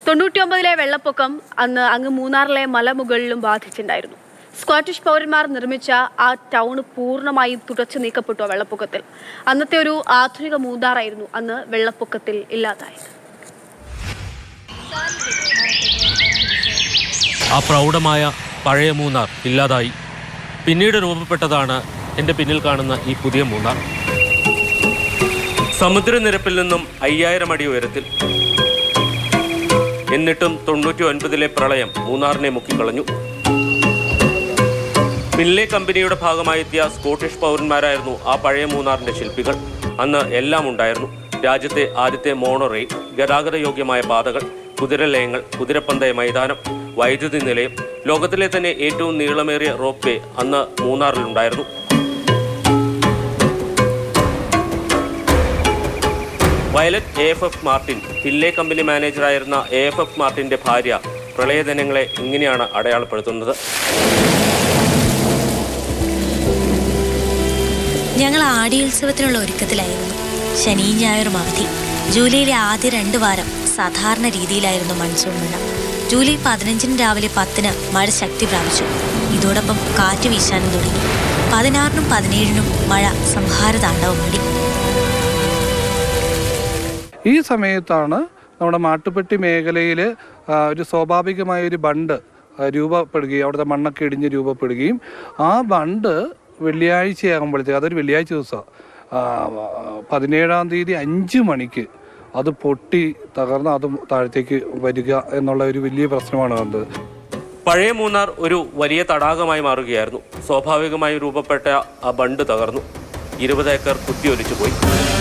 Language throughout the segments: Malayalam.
തൊണ്ണൂറ്റിയൊമ്പതിലെ വെള്ളപ്പൊക്കം അന്ന് അങ്ങ് മൂന്നാറിലെ മലമുകളിലും ബാധിച്ചിട്ടുണ്ടായിരുന്നു സ്കോട്ടിഷ് പൗരന്മാർ നിർമ്മിച്ച ആ ടൗൺ പൂർണ്ണമായും തുടച്ചു നീക്കപ്പെട്ടു ആ വെള്ളപ്പൊക്കത്തിൽ അന്നത്തെ ഒരു ആധുനിക മൂന്നാറായിരുന്നു അന്ന് വെള്ളപ്പൊക്കത്തിൽ ഇല്ലാതായത് ആ പ്രൗഢമായ പഴയ മൂന്നാർ ഇല്ലാതായി പിന്നീട് രൂപപ്പെട്ടതാണ് എൻ്റെ പിന്നിൽ കാണുന്ന ഈ പുതിയ മൂന്നാർ സമുദ്രനിരപ്പിൽ നിന്നും അയ്യായിരം അടി ഉയരത്തിൽ എന്നിട്ടും തൊണ്ണൂറ്റി ഒൻപതിലെ പ്രളയം മൂന്നാറിനെ മുക്കിക്കളഞ്ഞു മില്ലെ കമ്പനിയുടെ ഭാഗമായെത്തിയ സ്കോട്ടിഷ് പൗരന്മാരായിരുന്നു ആ പഴയ മൂന്നാറിന്റെ ശില്പികൾ അന്ന് എല്ലാം ഉണ്ടായിരുന്നു രാജ്യത്തെ ആദ്യത്തെ മോണോ റെയിൽ ഗതാഗത യോഗ്യമായ പാതകൾ കുതിരലയങ്ങൾ കുതിരപ്പന്തയ മൈതാനം വൈദ്യുതി നിലയം ലോകത്തിലെ തന്നെ ഏറ്റവും നീളമേറിയ റോപ്പ് വേ അന്ന് മൂന്നാറിലുണ്ടായിരുന്നു Violet A F F Martin ഹില്ലെ കമ്പനി മാനേജറായിരുന്ന എ എഫ് എഫ് മാർട്ടിന്റെ ഭാര്യ പ്രളയദിനങ്ങളെ ഇങ്ങനെയാണ് അടയാളപ്പെടുത്തുന്നത് ഞങ്ങൾ ആടിയുത്സവത്തിനുള്ള ഒരുക്കത്തിലായിരുന്നു ശനിയും ഞായറും അവധി ജൂലൈയിലെ ആദ്യ രണ്ട് വാരം സാധാരണ രീതിയിലായിരുന്നു മൺസൂൺ മഴ ജൂലൈ പതിനഞ്ചിന് രാവിലെ പത്തിന് മഴ ശക്തി പ്രാപിച്ചു ഇതോടൊപ്പം കാറ്റ് വീശാനും തുടങ്ങി പതിനാറിനും പതിനേഴിനും മഴ സംഹാരതാണ്ഡവമാടി ഈ സമയത്താണ് നമ്മുടെ മാട്ടുപ്പെട്ടി മേഖലയിൽ ഒരു സ്വാഭാവികമായ ഒരു ബണ്ട് ആ, രൂപപ്പെടുകയും അവിടുത്തെ മണ്ണൊക്കെ ഇടിഞ്ഞ് രൂപപ്പെടുകയും ആ ബണ്ട് വെള്ളിയാഴ്ചയാകുമ്പോഴത്തേക്ക് അതൊരു വെള്ളിയാഴ്ച ദിവസം പതിനേഴാം തീയതി അഞ്ച് മണിക്ക് അത് പൊട്ടി തകർന്ന് അത് താഴത്തേക്ക് വരിക എന്നുള്ള ഒരു വലിയ പ്രശ്നമാണ് കണ്ടത് പഴയ മൂന്നാർ ഒരു വലിയ തടാകമായി മാറുകയായിരുന്നു സ്വാഭാവികമായി രൂപപ്പെട്ട ആ ബണ്ട് തകർന്നു ഇരുപത് ഏക്കർ കുത്തിയൊലിച്ചു പോയി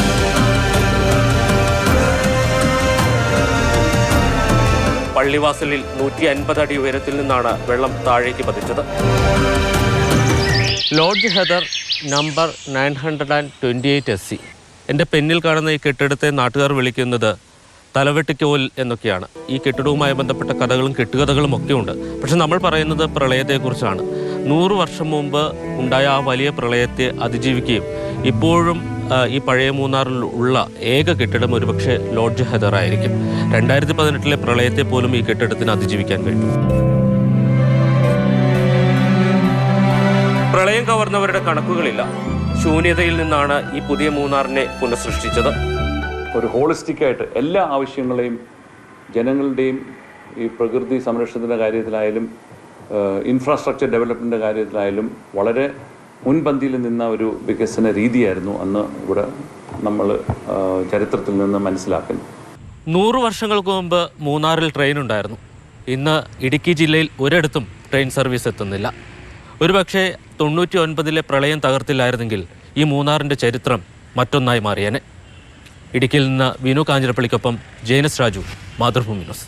പള്ളിവാസലിൽ നൂറ്റി അൻപത് അടി ഉയരത്തിൽ നിന്നാണ് വെള്ളം താഴേക്ക് പതിച്ചത് lodge Heather number nine hundred and twenty eight S C എൻ്റെ പെന്നിൽ കാണുന്ന ഈ കെട്ടിടത്തെ നാട്ടുകാർ വിളിക്കുന്നത് തലവെട്ടിക്കോൽ എന്നൊക്കെയാണ് ഈ കെട്ടിടവുമായി ബന്ധപ്പെട്ട കഥകളും കെട്ടുകഥകളും ഒക്കെ ഉണ്ട് പക്ഷെ നമ്മൾ പറയുന്നത് പ്രളയത്തെക്കുറിച്ചാണ് നൂറ് വർഷം മുമ്പ് ഉണ്ടായ ആ വലിയ പ്രളയത്തെ അതിജീവിക്കുകയും ഇപ്പോഴും ആ, ഈ പഴയ മൂന്നാറിൽ ഉള്ള ഏക കെട്ടിടം ഒരുപക്ഷെ ലോഡ്ജ് ഹെദർ ആയിരിക്കും രണ്ടായിരത്തി പതിനെട്ടിലെ പ്രളയത്തെ പോലും ഈ കെട്ടിടത്തിന് അതിജീവിക്കാൻ കഴിഞ്ഞു പ്രളയം കവർന്നവരുടെ കണക്കുകളില്ല ശൂന്യതയിൽ നിന്നാണ് ഈ പുതിയ മൂന്നാറിനെ പുനഃസൃഷ്ടിച്ചത് ഒരു ഹോളിസ്റ്റിക് ആയിട്ട് എല്ലാ ആവശ്യങ്ങളെയും ജനങ്ങളുടെയും ഈ പ്രകൃതി സംരക്ഷണത്തിൻ്റെ കാര്യത്തിലായാലും ഇൻഫ്രാസ്ട്രക്ചർ ഡെവലപ്മെൻറ്റിൻ്റെ കാര്യത്തിലായാലും വളരെ മുൻപന്തിയിൽ നിന്ന ഒരു വികസന രീതിയായിരുന്നു അന്ന് ഇവിടെ നമ്മൾ ചരിത്രത്തിൽ നിന്ന് മനസ്സിലാക്കുന്നത് നൂറ് വർഷങ്ങൾക്ക് മുമ്പ് മൂന്നാറിൽ ട്രെയിൻ ഉണ്ടായിരുന്നു ഇന്ന് ഇടുക്കി ജില്ലയിൽ ഒരിടത്തും ട്രെയിൻ സർവീസ് എത്തുന്നില്ല ഒരുപക്ഷെ തൊണ്ണൂറ്റി ഒൻപതിലെ പ്രളയം തകർത്തില്ലായിരുന്നെങ്കിൽ ഈ മൂന്നാറിൻ്റെ ചരിത്രം മറ്റൊന്നായി മാറിയേനെ ഇടുക്കിയിൽ നിന്ന് വിനു കാഞ്ഞിരപ്പള്ളിക്കൊപ്പം ജെയിനസ് രാജു മാതൃഭൂമി ന്യൂസ്